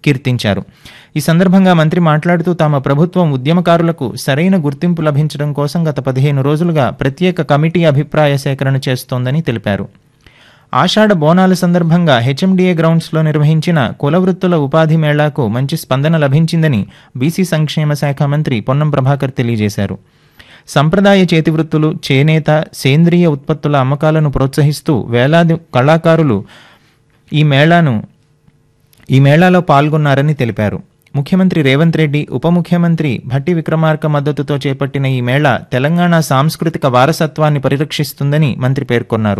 కీర్తించారు ఈ సందర్భంగా మంత్రి మాట్లాడుతూ తమ ప్రభుత్వం ఉద్యమకారులకు సరైన గుర్తింపు లభించడం కోసం గత పదిహేను రోజులుగా ప్రత్యేక కమిటీ అభిప్రాయ సేకరణ చేస్తోందని తెలిపారు ఆషాఢ బోనాల సందర్భంగా హెచ్ఎండిఏ గ్రౌండ్స్లో నిర్వహించిన కుల వృత్తుల ఉపాధి మేళాకు మంచి స్పందన లభించిందని బీసీ సంక్షేమ శాఖ మంత్రి పొన్నం ప్రభాకర్ తెలియజేశారు సంప్రదాయ చేతి వృత్తులు చేనేత సేంద్రియ ఉత్పత్తుల అమ్మకాలను ప్రోత్సహిస్తూ వేలాది కళాకారులు ఈ మేళాను ఈ మేళాలో పాల్గొన్నారని తెలిపారు ముఖ్యమంత్రి రేవంత్ రెడ్డి ఉప ముఖ్యమంత్రి భట్టి విక్రమార్క మద్దతుతో చేపట్టిన ఈ మేళా తెలంగాణ సాంస్కృతిక వారసత్వాన్ని పరిరక్షిస్తుందని మంత్రి పేర్కొన్నారు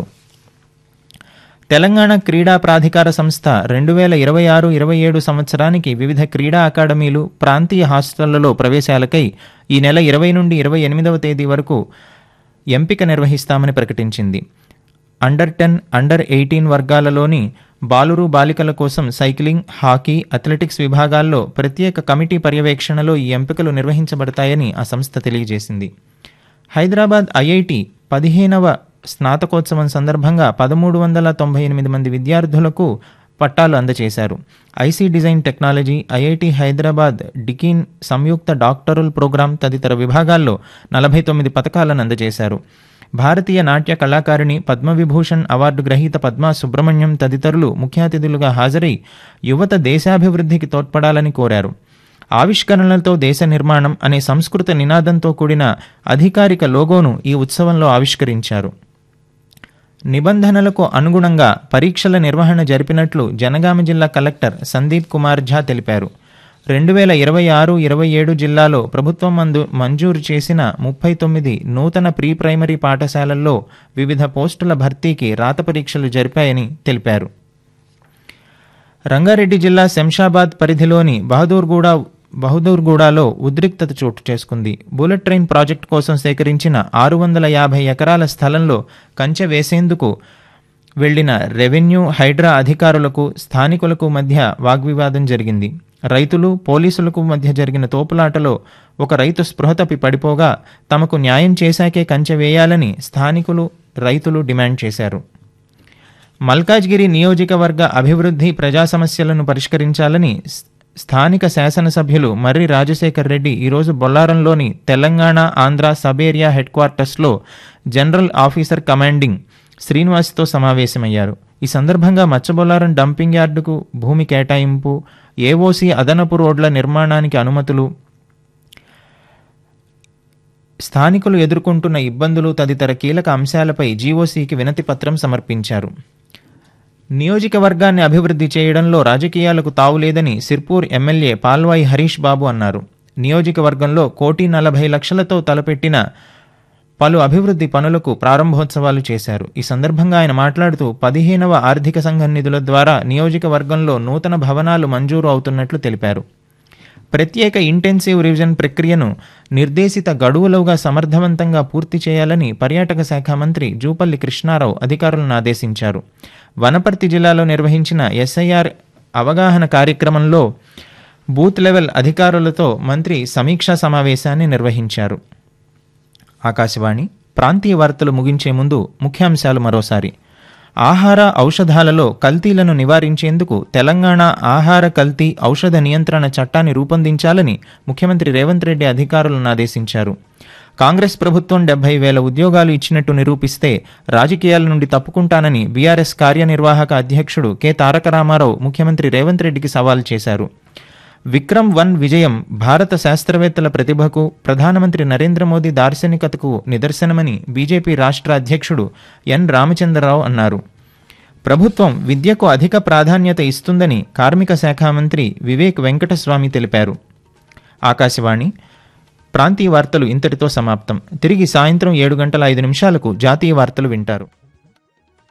తెలంగాణ క్రీడా ప్రాధికార సంస్థ రెండు వేల ఇరవై ఆరు ఇరవై ఏడు సంవత్సరానికి వివిధ క్రీడా అకాడమీలు ప్రాంతీయ హాస్టళ్లలో ప్రవేశాలకై ఈ నెల ఇరవై నుండి ఇరవై ఎనిమిదవ తేదీ వరకు ఎంపిక నిర్వహిస్తామని ప్రకటించింది అండర్ టెన్ అండర్ ఎయిటీన్ వర్గాలలోని బాలురు బాలికల కోసం సైక్లింగ్ హాకీ అథ్లెటిక్స్ విభాగాల్లో ప్రత్యేక కమిటీ పర్యవేక్షణలో ఈ ఎంపికలు నిర్వహించబడతాయని ఆ సంస్థ తెలియజేసింది హైదరాబాద్ ఐఐటి పదిహేనవ స్నాతకోత్సవం సందర్భంగా పదమూడు వందల తొంభై ఎనిమిది మంది విద్యార్థులకు పట్టాలు అందజేశారు IC design technology IIT Hyderabad Deakin సంయుక్త డాక్టరల్ ప్రోగ్రాం తదితర విభాగాల్లో నలభై తొమ్మిది పథకాలను అందజేశారు భారతీయ నాట్య కళాకారిణి పద్మవిభూషణ్ అవార్డు గ్రహీత పద్మా సుబ్రహ్మణ్యం తదితరులు ముఖ్య అతిథులుగా హాజరై యువత దేశాభివృద్ధికి తోడ్పడాలని కోరారు ఆవిష్కరణలతో దేశ నిర్మాణం అనే సంస్కృత నినాదంతో కూడిన అధికారిక లోగోను ఈ ఉత్సవంలో ఆవిష్కరించారు నిబంధనలకు అనుగుణంగా పరీక్షల నిర్వహణ జరిపినట్లు జనగామ జిల్లా కలెక్టర్ సందీప్ కుమార్ ఝా తెలిపారు రెండు వేల ఇరవై ఆరు ఇరవై ఏడు జిల్లాలో ప్రభుత్వం మందు మంజూరు చేసిన ముప్పై తొమ్మిది నూతన ప్రీ ప్రైమరీ పాఠశాలల్లో వివిధ పోస్టుల భర్తీకి రాత పరీక్షలు జరిపాయని తెలిపారు రంగారెడ్డి జిల్లా శంషాబాద్ పరిధిలోని బహదూర్గూడ బహదూర్గూడలో ఉద్రిక్తత చోటు చేసుకుంది బుల్లెట్ ట్రైన్ ప్రాజెక్టు కోసం సేకరించిన ఆరు వందల యాభై ఎకరాల స్థలంలో కంచె వేసేందుకు వెళ్లిన రెవెన్యూ హైడ్రా అధికారులకు స్థానికులకు మధ్య వాగ్వివాదం జరిగింది రైతులు పోలీసులకు మధ్య జరిగిన తోపులాటలో ఒక రైతు స్పృహ తప్పి పడిపోగా తమకు న్యాయం చేశాకే కంచె వేయాలని స్థానికులు రైతులు డిమాండ్ చేశారు మల్కాజ్గిరి నియోజకవర్గ అభివృద్ధి ప్రజా సమస్యలను పరిష్కరించాలని స్- స్థానిక శాసనసభ్యులు మర్రి రాజశేఖర్ రెడ్డి ఈరోజు బొల్లారంలోని Telangana Andhra sub area head క్వార్టర్స్లో జనరల్ ఆఫీసర్ కమాండింగ్ శ్రీనివాస్తో సమావేశమయ్యారు ఈ సందర్భంగా మచ్చబొల్లారం డంపింగ్ యార్డుకు భూమి కేటాయింపు ఏఓసీ అదనపు రోడ్ల నిర్మాణానికి అనుమతులు స్థానికులు ఎదుర్కొంటున్న ఇబ్బందులు తదితర కీలక అంశాలపై జీఓసీకి వినతి పత్రం సమర్పించారు నియోజకవర్గాన్ని అభివృద్ధి చేయడంలో రాజకీయాలకు తావులేదని సిర్పూర్ ఎమ్మెల్యే పాల్వాయి హరీష్ బాబు అన్నారు నియోజకవర్గంలో కోటి నలభై లక్షలతో తలపెట్టిన పలు అభివృద్ధి పనులకు ప్రారంభోత్సవాలు చేశారు ఈ సందర్భంగా ఆయన మాట్లాడుతూ పదిహేనవ ఆర్థిక సంఘం నిధుల ద్వారా నియోజకవర్గంలో నూతన భవనాలు మంజూరు అవుతున్నట్లు తెలిపారు ప్రత్యేక ఇంటెన్సివ్ రివిజన్ ప్రక్రియను నిర్దేశిత గడువులుగా సమర్థవంతంగా పూర్తి చేయాలని పర్యాటక శాఖ మంత్రి జూపల్లి కృష్ణారావు అధికారులను ఆదేశించారు వనపర్తి జిల్లాలో నిర్వహించిన ఎస్ఐఆర్ అవగాహన కార్యక్రమంలో బూత్ లెవెల్ అధికారులతో మంత్రి సమీక్షా సమావేశాన్ని నిర్వహించారు ఆకాశవాణి ప్రాంతీయ వార్తలు ముగించే ముందు ముఖ్యాంశాలు మరోసారి ఆహార ఔషధాలలో కల్తీలను నివారించేందుకు తెలంగాణ ఆహార కల్తీ ఔషధ నియంత్రణ చట్టాన్ని రూపొందించాలని ముఖ్యమంత్రి రేవంత్ రెడ్డి అధికారులను ఆదేశించారు కాంగ్రెస్ ప్రభుత్వం డెబ్బై వేల ఉద్యోగాలు ఇచ్చినట్టు నిరూపిస్తే రాజకీయాల నుండి తప్పుకుంటానని బీఆర్ఎస్ కార్యనిర్వాహక అధ్యక్షుడు కె తారక రామారావు ముఖ్యమంత్రి రేవంత్ రెడ్డికి సవాల్ చేశారు విక్రమ్ వన్ విజయం భారత శాస్త్రవేత్తల ప్రతిభకు ప్రధానమంత్రి నరేంద్ర మోదీ దార్శనికతకు నిదర్శనమని బీజేపీ రాష్ట్ర అధ్యక్షుడు ఎన్ రామచంద్రరావు అన్నారు ప్రభుత్వం విద్యకు అధిక ప్రాధాన్యత ఇస్తుందని కార్మిక శాఖ మంత్రి వివేక్ వెంకటస్వామి తెలిపారు ఆకాశవాణి ప్రాంతీయ వార్తలు ఇంతటితో సమాప్తం తిరిగి సాయంత్రం ఏడు గంటల ఐదు నిమిషాలకు జాతీయ వార్తలు వింటారు